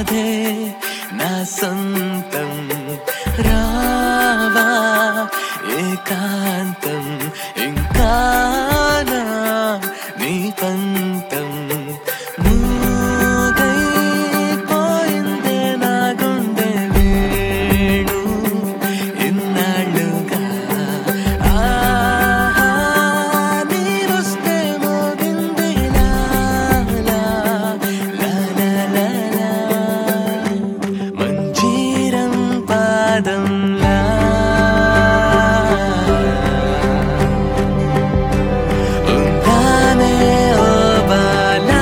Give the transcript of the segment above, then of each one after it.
నాదే నా సొంతం రావా ఏకాంతం ఇంకా నా నీ పంతం మూగైపోయిందే నా గుండె వేణు ఇన్నాళ్ళుగా ఆహా నీరొస్తే మోగింది లా లా లా లా లా లా మంజీరం పాదంలా ఉందానే ఓ బాలా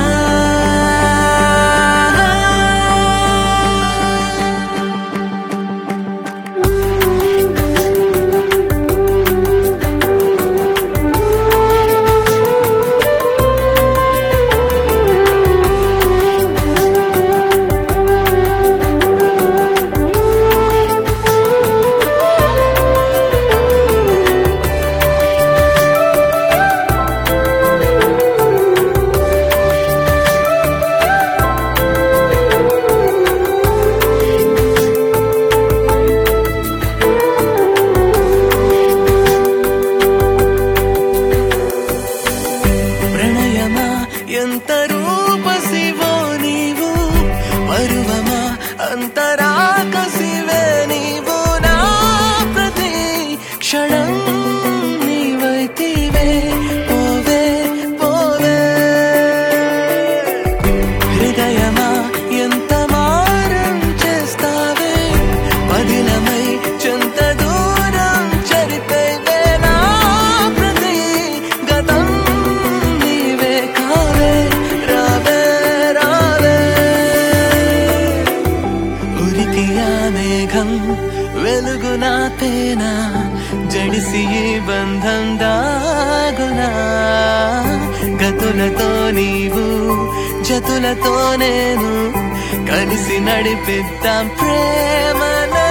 ప్రణయమా ఎంత రూపసివో నీవు పరువమా అంతరాకసివే నీవు నా ప్రతి క్షణం నీవైతివే పోవే పోవే హృదయమా ఎంత మారం చేస్తావే పదిలమై చెంత దూరం చరిపేవే నా ప్రతి గతం నీవే కావే రావే రావే ఉరికి ఆ మేఘం వెలుగు నా తేనా జడిసి ఈ బంధం దాగునా గతులతో నీవు జతులతో నేను కలిసి నడిపిద్దాం ప్రేమలో